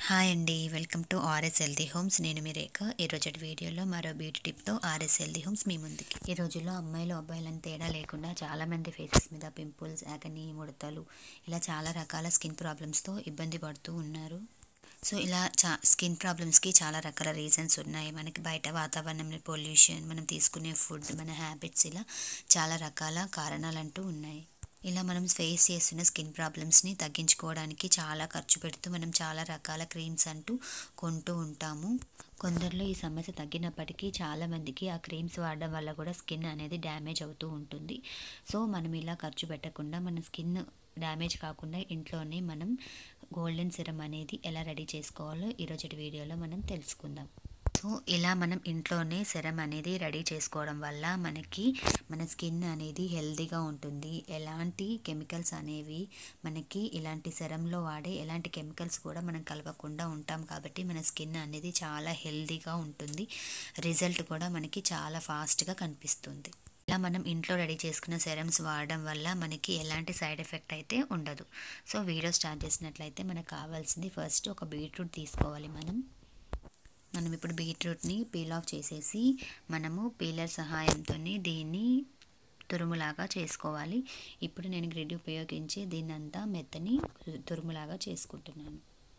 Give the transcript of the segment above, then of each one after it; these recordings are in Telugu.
హాయ్ అండి welcome to RS healthy homes నేను మీ రేఖ ఈరోజు వీడియోలో మరో బ్యూటీ టిప్తో ఆర్ఎస్ హెల్దీ హోమ్స్ మీ ముందుకి ఈ రోజుల్లో అమ్మాయిలు అబ్బాయిలను తేడా లేకుండా చాలామంది ఫేసెస్ మీద పింపుల్స్ యాకని ముడతలు ఇలా చాలా రకాల స్కిన్ ప్రాబ్లమ్స్తో ఇబ్బంది పడుతూ ఉన్నారు సో ఇలా చా స్కిన్ ప్రాబ్లమ్స్కి చాలా రకాల రీజన్స్ ఉన్నాయి మనకి బయట వాతావరణం పొల్యూషన్ మనం తీసుకునే ఫుడ్ మన హ్యాబిట్స్ ఇలా చాలా రకాల కారణాలు అంటూ ఉన్నాయి ఇలా మనం ఫేస్ చేస్తున్న స్కిన్ ప్రాబ్లమ్స్ని తగ్గించుకోవడానికి చాలా ఖర్చు పెడుతూ మనం చాలా రకాల క్రీమ్స్ అంటూ కొంటూ ఉంటాము కొందరిలో ఈ సమస్య తగ్గినప్పటికీ చాలామందికి ఆ క్రీమ్స్ వాడడం వల్ల కూడా స్కిన్ అనేది డ్యామేజ్ అవుతూ ఉంటుంది సో మనం ఇలా ఖర్చు పెట్టకుండా మన స్కిన్ డ్యామేజ్ కాకుండా ఇంట్లోనే మనం గోల్డెన్ సిరం అనేది ఎలా రెడీ చేసుకోవాలో ఈరోజు వీడియోలో మనం తెలుసుకుందాం సో ఇలా మనం ఇంట్లోనే సెరం అనేది రెడీ చేసుకోవడం వల్ల మనకి మన స్కిన్ అనేది హెల్తీగా ఉంటుంది ఎలాంటి కెమికల్స్ అనేవి మనకి ఇలాంటి సెరంలో వాడే ఎలాంటి కెమికల్స్ కూడా మనం కలపకుండా ఉంటాం కాబట్టి మన స్కిన్ అనేది చాలా హెల్తీగా ఉంటుంది రిజల్ట్ కూడా మనకి చాలా ఫాస్ట్గా కనిపిస్తుంది ఇలా మనం ఇంట్లో రెడీ చేసుకున్న సెరమ్స్ వాడడం వల్ల మనకి ఎలాంటి సైడ్ ఎఫెక్ట్ అయితే ఉండదు సో వీడియో స్టార్ట్ చేసినట్లయితే మనకు కావాల్సింది ఫస్ట్ ఒక బీట్రూట్ తీసుకోవాలి మనం మనం ఇప్పుడు బీట్రూట్ని పీల్ ఆఫ్ చేసేసి మనము పీలర్ సహాయంతో దీన్ని తురుములాగా చేసుకోవాలి ఇప్పుడు నేను గ్రిడ్ ఉపయోగించి దీన్ని అంతా మెత్తని తురుములాగా చేసుకుంటున్నాను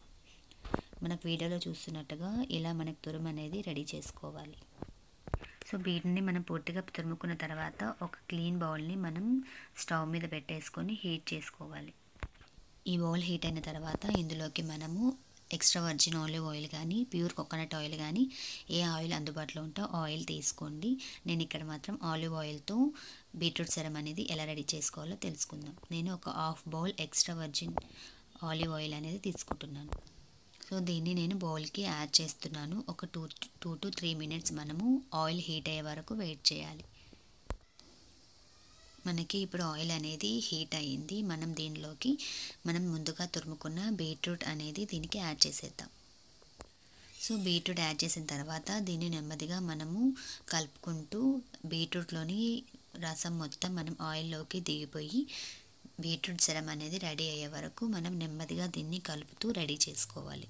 మనకు వీడియోలో చూస్తున్నట్టుగా ఇలా మనకు తురుము అనేది రెడీ చేసుకోవాలి సో వీటిని మనం పూర్తిగా తురుముకున్న తర్వాత ఒక క్లీన్ బౌల్ని మనం స్టవ్ మీద పెట్టేసుకొని హీట్ చేసుకోవాలి ఈ బౌల్ హీట్ అయిన తర్వాత ఇందులోకి మనము ఎక్స్ట్రా వర్జిన్ ఆలివ్ ఆయిల్ కానీ ప్యూర్ కోకోనట్ ఆయిల్ కానీ ఏ ఆయిల్ అందుబాటులో ఉంటే ఆయిల్ తీసుకోండి నేను ఇక్కడ మాత్రం ఆలివ్ ఆయిల్తో బీట్రూట్ సెరం అనేది ఎలా రెడీ చేసుకోవాలో తెలుసుకుందాం నేను ఒక half bowl extra virgin olive oil అనేది తీసుకుంటున్నాను సో దీన్ని నేను బౌల్కి యాడ్ చేస్తున్నాను ఒక two two to three minutes మనము ఆయిల్ హీట్ అయ్యే వరకు వెయిట్ చేయాలి మనకి ఇప్పుడు ఆయిల్ అనేది హీట్ అయ్యింది మనం దీనిలోకి మనం ముందుగా తురుముకున్న బీట్రూట్ అనేది దీనికి యాడ్ చేసేద్దాం సో బీట్రూట్ యాడ్ చేసిన తర్వాత దీన్ని నెమ్మదిగా మనము కలుపుకుంటూ బీట్రూట్లోని రసం మొత్తం మనం ఆయిల్లోకి దిగిపోయి బీట్రూట్ సెరం అనేది రెడీ అయ్యే వరకు మనం నెమ్మదిగా దీన్ని కలుపుతూ రెడీ చేసుకోవాలి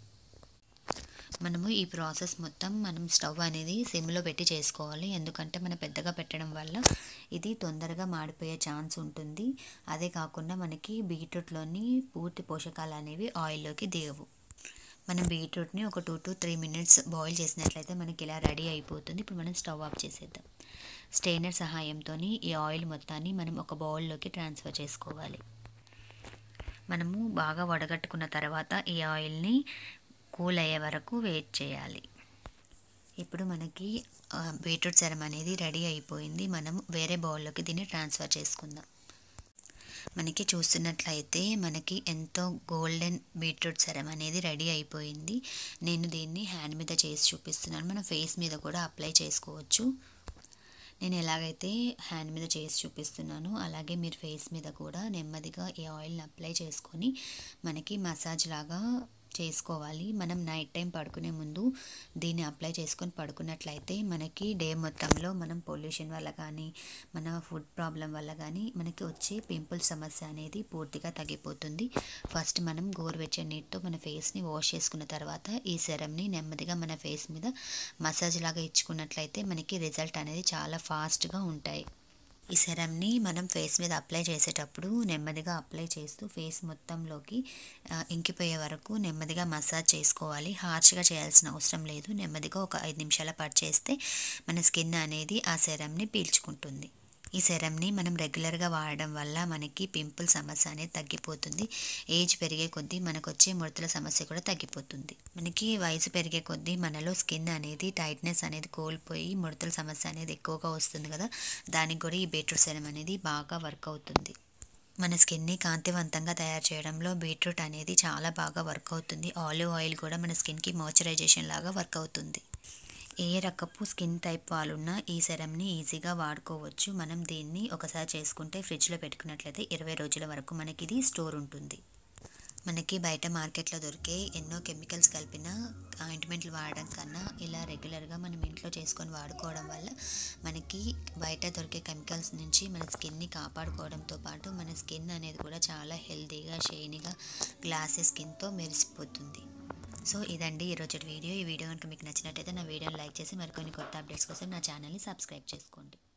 మనము ఈ ప్రాసెస్ మొత్తం మనం స్టవ్ అనేది సిమ్లో పెట్టి చేసుకోవాలి ఎందుకంటే మనం పెద్దగా పెట్టడం వల్ల ఇది తొందరగా మాడిపోయే ఛాన్స్ ఉంటుంది అదే కాకుండా మనకి బీట్రూట్లోని పూర్తి పోషకాలు అనేవి ఆయిల్లోకి దిగవు మనం బీట్రూట్ని ఒక two to three minutes boil చేసినట్లయితే మనకి ఇలా రెడీ అయిపోతుంది ఇప్పుడు మనం స్టవ్ ఆఫ్ చేసేద్దాం స్టెయినర్ సహాయంతో ఈ ఆయిల్ మొత్తాన్ని మనం ఒక బౌల్లోకి ట్రాన్స్ఫర్ చేసుకోవాలి మనము బాగా వడగట్టుకున్న తర్వాత ఈ ఆయిల్ని కూల్ అయ్యే వరకు వెయిట్ చేయాలి ఇప్పుడు మనకి బీట్రూట్ సెరం అనేది రెడీ అయిపోయింది మనం వేరే బౌల్లోకి దీన్ని ట్రాన్స్ఫర్ చేసుకుందాం మనకి చూస్తున్నట్లయితే మనకి ఎంతో గోల్డెన్ బీట్రూట్ సెరం అనేది రెడీ అయిపోయింది నేను దీన్ని హ్యాండ్ మీద చేసి చూపిస్తున్నాను మన ఫేస్ మీద కూడా అప్లై చేసుకోవచ్చు నేను ఎలాగైతే హ్యాండ్ మీద చేసి చూపిస్తున్నానో అలాగే మీరు ఫేస్ మీద కూడా నెమ్మదిగా ఈ ఆయిల్ని అప్లై చేసుకొని మనకి మసాజ్ లాగా చేసుకోవాలి మనం నైట్ టైం పడుకునే ముందు దీన్ని అప్లై చేసుకొని పడుకున్నట్లయితే మనకి డే మొత్తంలో మనం పొల్యూషన్ వల్ల కానీ మన ఫుడ్ ప్రాబ్లం వల్ల కానీ మనకి వచ్చే పింపుల్ సమస్య అనేది పూర్తిగా తగ్గిపోతుంది ఫస్ట్ మనం గోరువెచ్చని నీటితో మన ఫేస్ని వాష్ చేసుకున్న తర్వాత ఈ సెరంని నెమ్మదిగా మన ఫేస్ మీద మసాజ్ లాగా ఇచ్చుకున్నట్లయితే మనకి రిజల్ట్ అనేది చాలా ఫాస్ట్గా ఉంటాయి ఈ సెరంని మనం ఫేస్ మీద అప్లై చేసేటప్పుడు నెమ్మదిగా అప్లై చేస్తూ ఫేస్ మొత్తంలోకి ఇంకిపోయే వరకు నెమ్మదిగా మసాజ్ చేసుకోవాలి హార్ష్గా చేయాల్సిన అవసరం లేదు నెమ్మదిగా ఒక ఐదు నిమిషాల పాటు చేస్తే మన స్కిన్ అనేది ఆ సెరంని పీల్చుకుంటుంది ఈ సెరంని మనం రెగ్యులర్గా వాడడం వల్ల మనకి పింపుల్ సమస్య అనేది తగ్గిపోతుంది ఏజ్ పెరిగే కొద్దీ మనకు వచ్చే ముడతల సమస్య కూడా తగ్గిపోతుంది మనకి వయసు పెరిగే కొద్దీ మనలో స్కిన్ అనేది టైట్నెస్ అనేది కోల్పోయి ముడతల సమస్య అనేది ఎక్కువగా వస్తుంది కదా దానికి కూడా ఈ బీట్రూట్ సెరం అనేది బాగా వర్క్ అవుతుంది మన స్కిన్ని కాంతివంతంగా తయారు చేయడంలో బీట్రూట్ అనేది చాలా బాగా వర్క్ అవుతుంది ఆలివ్ ఆయిల్ కూడా మన స్కిన్కి మాయిశ్చరైజేషన్ లాగా వర్క్ అవుతుంది ఏ రకపు స్కిన్ టైప్ వాళ్ళున్నా ఈ సెరంని ఈజీగా వాడుకోవచ్చు మనం దీన్ని ఒకసారి చేసుకుంటే ఫ్రిడ్జ్లో పెట్టుకున్నట్లయితే ఇరవై రోజుల వరకు మనకి ఇది స్టోర్ ఉంటుంది మనకి బయట మార్కెట్లో దొరికే ఎన్నో కెమికల్స్ కలిపిన ఆయింట్మెంట్లు వాడడం కన్నా ఇలా రెగ్యులర్గా మనం ఇంట్లో చేసుకొని వాడుకోవడం వల్ల మనకి బయట దొరికే కెమికల్స్ నుంచి మన స్కిన్ని కాపాడుకోవడంతో పాటు మన స్కిన్ అనేది కూడా చాలా హెల్తీగా షైనీగా గ్లాసీ స్కిన్తో మెరిసిపోతుంది సో ఇదండి ఈరోజు వీడియో ఈ వీడియో కనుక మీకు నచ్చినట్టయితే నా వీడియోని లైక్ చేసి మరికొన్ని కొత్త అప్డేట్స్ కోసం నా ఛానల్ని సబ్స్క్రైబ్ చేసుకోండి